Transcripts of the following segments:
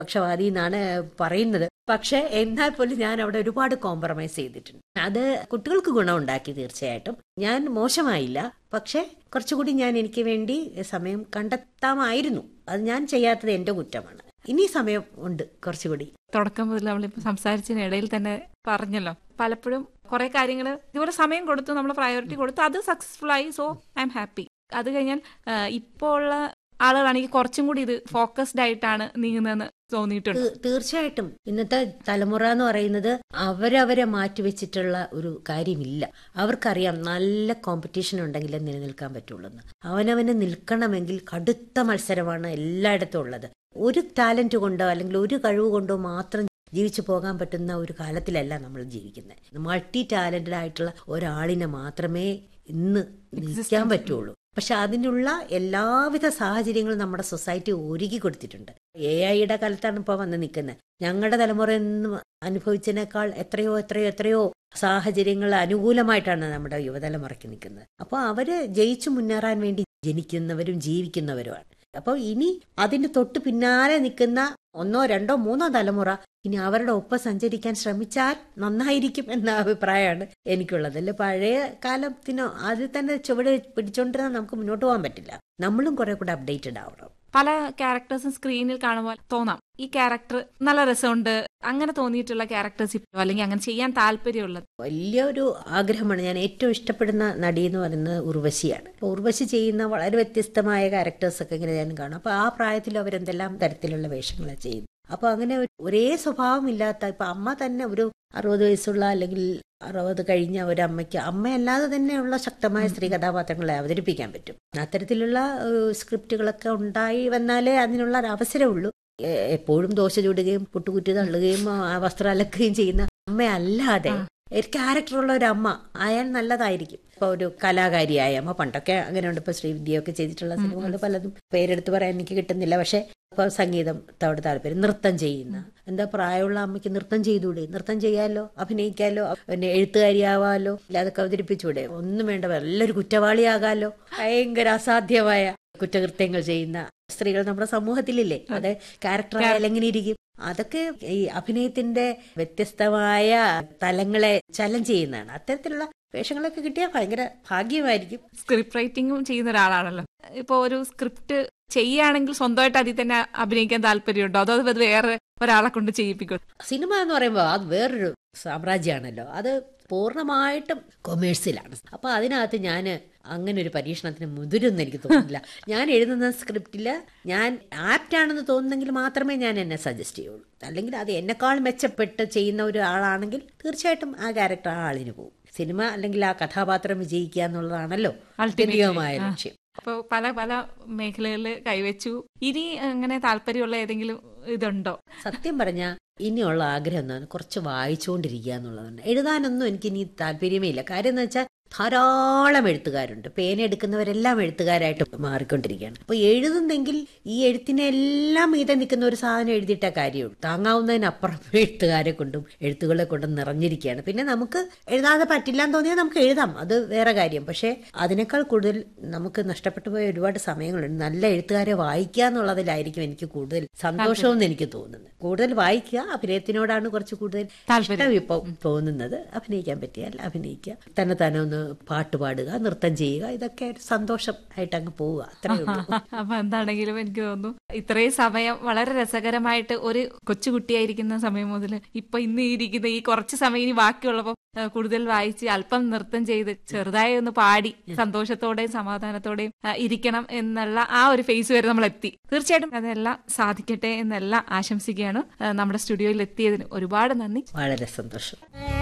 പക്ഷവാദി എന്നാണ് പറയുന്നത് പക്ഷെ എന്നാൽ പോലും ഞാൻ അവിടെ ഒരുപാട് കോംപ്രമൈസ് ചെയ്തിട്ടുണ്ട് അത് കുട്ടികൾക്ക് ഗുണമുണ്ടാക്കി തീർച്ചയായിട്ടും ഞാൻ മോശമായില്ല പക്ഷെ കുറച്ചുകൂടി ഞാൻ എനിക്ക് വേണ്ടി സമയം കണ്ടെത്താമായിരുന്നു അത് ഞാൻ ചെയ്യാത്തത് എന്റെ കുറ്റമാണ് ഇനി സമയം ഉണ്ട് കുറച്ചുകൂടി തുടക്കം മുതൽ നമ്മളിപ്പോ സംസാരിച്ചതിനിടയിൽ തന്നെ പറഞ്ഞല്ലോ പലപ്പോഴും കുറെ കാര്യങ്ങൾ ഇതുപോലെ സമയം കൊടുത്തു നമ്മൾ പ്രയോറിറ്റി കൊടുത്തു അത് സക്സസ്ഫുൾ ആയി സോ ഐ എം ഹാപ്പി അത് കഴിഞ്ഞാൽ ഇപ്പോൾ ഉള്ള ആളുകളാണെങ്കിൽ കുറച്ചും കൂടി ഇത് ഫോക്കസ്ഡ് ആയിട്ടാണ് നീങ്ങുന്നതെന്ന് തോന്നിയിട്ടുണ്ട് തീ- തീർച്ചയായിട്ടും ഇന്നത്തെ തലമുറ എന്ന് പറയുന്നത് അവരവരെ മാറ്റിവെച്ചിട്ടുള്ള ഒരു കാര്യമില്ല അവർക്കറിയാം നല്ല കോമ്പറ്റീഷൻ ഉണ്ടെങ്കിലേ നിലനിൽക്കാൻ പറ്റുള്ളൂ എന്ന് അവനവന് നിൽക്കണമെങ്കിൽ കടുത്ത മത്സരമാണ് എല്ലായിടത്തും ഉള്ളത് ഒരു ടാലന്റ് കൊണ്ടോ അല്ലെങ്കിൽ ഒരു കഴിവ് കൊണ്ടോ മാത്രം ജീവിച്ചു പോകാൻ പറ്റുന്ന ഒരു കാലത്തിലല്ല നമ്മൾ ജീവിക്കുന്നത് മൾട്ടി ടാലന്റഡ് ആയിട്ടുള്ള ഒരാളിനെ മാത്രമേ ഇന്ന് നിൽക്കാൻ പറ്റുള്ളൂ പക്ഷെ അതിനുള്ള എല്ലാവിധ സാഹചര്യങ്ങളും നമ്മുടെ സൊസൈറ്റി ഒരുക്കി കൊടുത്തിട്ടുണ്ട് എ ഐയുടെ കാലത്താണ് ഇപ്പോൾ വന്ന് നിൽക്കുന്നത് ഞങ്ങളുടെ തലമുറ എന്നും അനുഭവിച്ചതിനേക്കാൾ എത്രയോ എത്രയോ എത്രയോ സാഹചര്യങ്ങൾ അനുകൂലമായിട്ടാണ് നമ്മുടെ യുവതലമുറയ്ക്ക് നിൽക്കുന്നത് അപ്പോൾ അവര് ജയിച്ചു മുന്നേറാൻ വേണ്ടി ജനിക്കുന്നവരും ജീവിക്കുന്നവരുമാണ് അപ്പോൾ ഇനി അതിന് തൊട്ട് പിന്നാലെ നിൽക്കുന്ന ഒന്നോ രണ്ടോ മൂന്നോ തലമുറ ഇനി അവരുടെ ഒപ്പം സഞ്ചരിക്കാൻ ശ്രമിച്ചാൽ നന്നായിരിക്കും എന്ന അഭിപ്രായമാണ് എനിക്കുള്ളത് അല്ലെ പഴയ കാലത്തിനോ അതിൽ തന്നെ ചുവട് പിടിച്ചോണ്ടിരുന്നാൽ നമുക്ക് മുന്നോട്ട് പോകാൻ പറ്റില്ല നമ്മളും കുറെ കൂടെ അപ്ഡേറ്റഡ് ആവണം പല ക്യാരക്ടേഴ്സും സ്ക്രീനിൽ കാണുമ്പോൾ തോന്നാം ഈ ക്യാരക്ടർ നല്ല രസമുണ്ട് അങ്ങനെ തോന്നിയിട്ടുള്ള ക്യാരക്ടേഴ്സ് ഇപ്പോൾ അല്ലെങ്കിൽ അങ്ങനെ ചെയ്യാൻ താല്പര്യമുള്ളത് വലിയൊരു ആഗ്രഹമാണ് ഞാൻ ഏറ്റവും ഇഷ്ടപ്പെടുന്ന നടി എന്ന് പറയുന്നത് ഉർവശിയാണ് അപ്പോൾ ഉർവശി ചെയ്യുന്ന വളരെ വ്യത്യസ്തമായ ക്യാരക്ടേഴ്സ് ഒക്കെ ഇങ്ങനെ ഞാൻ കാണും അപ്പോൾ ആ പ്രായത്തിൽ അവരെന്തെല്ലാം തരത്തിലുള്ള വേഷങ്ങളാണ് ചെയ്യുന്നത് അപ്പോൾ അങ്ങനെ ഒരു- ഒരേ സ്വഭാവമില്ലാത്ത ഇപ്പൊ അമ്മ തന്നെ ഒരു അറുപത് വയസ്സുള്ള അല്ലെങ്കിൽ അറുപത് കഴിഞ്ഞ ഒരു അമ്മയ്ക്ക് അമ്മയല്ലാതെ തന്നെയുള്ള ശക്തമായ സ്ത്രീ കഥാപാത്രങ്ങളെ അവതരിപ്പിക്കാൻ പറ്റും അത്തരത്തിലുള്ള ഏഹ്, സ്ക്രിപ്റ്റുകളൊക്കെ ഉണ്ടായി വന്നാലേ അതിനുള്ള ഒരു അവസരമുള്ളൂ എ- എപ്പോഴും ദോശ ചൂടുകയും പുട്ടുകുറ്റി തള്ളുകയും ആ, വസ്ത്രം അലക്കുകയും ചെയ്യുന്ന അമ്മയല്ലാതെ ഒരു ക്യാരക്ടറുള്ള ഒരു അമ്മ അയാൾ നല്ലതായിരിക്കും ഇപ്പൊ ഒരു കലാകാരിയായ അമ്മ പണ്ടൊക്കെ അങ്ങനെയുണ്ട് ഇപ്പൊ ശ്രീവിദ്യയൊക്കെ ചെയ്തിട്ടുള്ള സിനിമകൾ പലതും പേരെടുത്ത് പറയാൻ എനിക്ക് കിട്ടുന്നില്ല പക്ഷെ ഇപ്പൊ സംഗീതത്തോട് താല്പര്യം നൃത്തം ചെയ്യുന്ന എന്താ പ്രായമുള്ള അമ്മയ്ക്ക് നൃത്തം ചെയ്തൂടെ നൃത്തം ചെയ്യാലോ അഭിനയിക്കാലോ പിന്നെ എഴുത്തുകാരിയാവാലോ ഇല്ല അതൊക്കെ അവതരിപ്പിച്ചൂടെ ഒന്നും വേണ്ട നല്ലൊരു കുറ്റവാളിയാകാലോ ഭയങ്കര അസാധ്യമായ കുറ്റകൃത്യങ്ങൾ ചെയ്യുന്ന സ്ത്രീകൾ നമ്മുടെ സമൂഹത്തിലില്ലേ അത് ക്യാരക്ടറായാലും എങ്ങനെ ഇരിക്കും അതൊക്കെ ഈ അഭിനയത്തിന്റെ വ്യത്യസ്തമായ തലങ്ങളെ ചലഞ്ച് ചെയ്യുന്നതാണ് അത്തരത്തിലുള്ള വേഷങ്ങളൊക്കെ കിട്ടിയാൽ ഭയങ്കര ഭാഗ്യമായിരിക്കും സ്ക്രിപ്റ്റ് റൈറ്റിംഗും ചെയ്യുന്ന ഒരാളാണല്ലോ ഇപ്പൊ ഒരു സ്ക്രിപ്റ്റ് ചെയ്യുകയാണെങ്കിൽ സ്വന്തമായിട്ട് അതിൽ തന്നെ അഭിനയിക്കാൻ താല്പര്യമുണ്ടോ അതോ അത് വേറെ ഒരാളെ കൊണ്ട് ചെയ്യിപ്പിക്കും സിനിമ എന്ന് പറയുമ്പോൾ അത് വേറൊരു സാമ്രാജ്യമാണല്ലോ അത് പൂർണ്ണമായിട്ടും കൊമേഴ്സ്യലാണ് അപ്പൊ അതിനകത്ത് ഞാൻ അങ്ങനെ ഒരു പരീക്ഷണത്തിന് മുതിരുമെന്ന് എനിക്ക് തോന്നുന്നില്ല ഞാൻ എഴുതുന്ന സ്ക്രിപ്റ്റിൽ ഞാൻ ആപ്റ്റ് ആണെന്ന് തോന്നുന്നെങ്കിൽ മാത്രമേ ഞാൻ എന്നെ സജസ്റ്റ് ചെയ്യുള്ളൂ അല്ലെങ്കിൽ അത് എന്നെക്കാൾ മെച്ചപ്പെട്ട് ചെയ്യുന്ന ഒരു ആളാണെങ്കിൽ തീർച്ചയായിട്ടും ആ ക്യാരക്ടർ ആ ആളിന് പോകും സിനിമ അല്ലെങ്കിൽ ആ കഥാപാത്രം വിജയിക്കുക എന്നുള്ളതാണല്ലോ ആത്യന്തികമായ ലക്ഷ്യം അപ്പോൾ പല പല മേഖലകളിൽ കൈവച്ചു ഇനി അങ്ങനെ താല്പര്യമുള്ള ഏതെങ്കിലും ഇതുണ്ടോ സത്യം പറഞ്ഞ ഇനിയുള്ള ആഗ്രഹം എന്നാണ് കുറച്ച് വായിച്ചുകൊണ്ടിരിക്കുക എന്നുള്ളതാണ് എഴുതാനൊന്നും എനിക്ക് ഇനി താല്പര്യമേ ഇല്ല കാര്യം എന്ന് വെച്ചാൽ ധാരാളം എഴുത്തുകാരുണ്ട് പേന എടുക്കുന്നവരെല്ലാം എഴുത്തുകാരായിട്ട് മാറിക്കൊണ്ടിരിക്കുകയാണ് അപ്പൊ എഴുതുന്നെങ്കിൽ ഈ എഴുത്തിനെ എല്ലാം മീതെ നിൽക്കുന്ന ഒരു സാധനം എഴുതിയിട്ട കാര്യമുള്ളൂ താങ്ങാവുന്നതിനപ്പുറം എഴുത്തുകാരെ കൊണ്ടും എഴുത്തുകളെ കൊണ്ടും നിറഞ്ഞിരിക്കുകയാണ് പിന്നെ നമുക്ക് എഴുതാതെ പറ്റില്ല എന്ന് തോന്നിയാൽ നമുക്ക് എഴുതാം അത് വേറെ കാര്യം പക്ഷേ അതിനേക്കാൾ കൂടുതൽ നമുക്ക് നഷ്ടപ്പെട്ടു പോയ ഒരുപാട് സമയങ്ങളുണ്ട് നല്ല എഴുത്തുകാരെ വായിക്കുക എന്നുള്ളതിലായിരിക്കും എനിക്ക് കൂടുതൽ സന്തോഷമെന്ന് എനിക്ക് തോന്നുന്നത് കൂടുതൽ വായിക്കുക അഭിനയത്തിനോടാണ് കുറച്ച് കൂടുതൽ ഇഷ്ടം ഇപ്പൊ തോന്നുന്നത് അഭിനയിക്കാൻ പറ്റിയാൽ അഭിനയിക്കുക തന്നെ തന്നെ ഒന്ന് പാട്ട് പാടുക നൃത്തം ചെയ്യുക ഇതൊക്കെ ഒരു സന്തോഷം ആയിട്ട് അങ്ങ് പോവുക അത്രേ ഉള്ളൂ അപ്പൊ എന്താണെങ്കിലും എനിക്ക് തോന്നുന്നു ഇത്രയും സമയം വളരെ രസകരമായിട്ട് ഒരു കൊച്ചുകുട്ടിയായിരിക്കുന്ന സമയം മുതൽ ഇപ്പൊ ഇന്ന് ഈ ഇരിക്കുന്ന ഈ കുറച്ച് സമയം ഇനി ബാക്കിയുള്ളപ്പോൾ ഏഹ്, കൂടുതൽ വായിച്ച് അല്പം നൃത്തം ചെയ്ത് ചെറുതായി ഒന്ന് പാടി സന്തോഷത്തോടെയും സമാധാനത്തോടെയും ഏഹ്, ഇരിക്കണം എന്നുള്ള ആ ഒരു ഫേസ് വരെ നമ്മൾ എത്തി തീർച്ചയായിട്ടും അതെല്ലാം സാധിക്കട്ടെ എന്നെല്ലാം ആശംസിക്കുകയാണ് ഏഹ്, നമ്മുടെ സ്റ്റുഡിയോയിൽ എത്തിയതിന് ഒരുപാട് നന്ദി വളരെ സന്തോഷം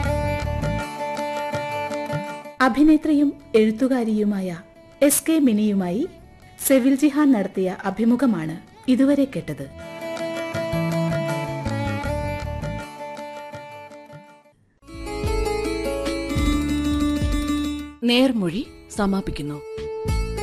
അഭിനേത്രിയും എഴുത്തുകാരിയുമായ എസ് കെ മിനിയുമായി സെവിൽ ജിഹാൻ നടത്തിയ അഭിമുഖമാണ് ഇതുവരെ കേട്ടത് നേർമൊഴി സമാപിക്കുന്നു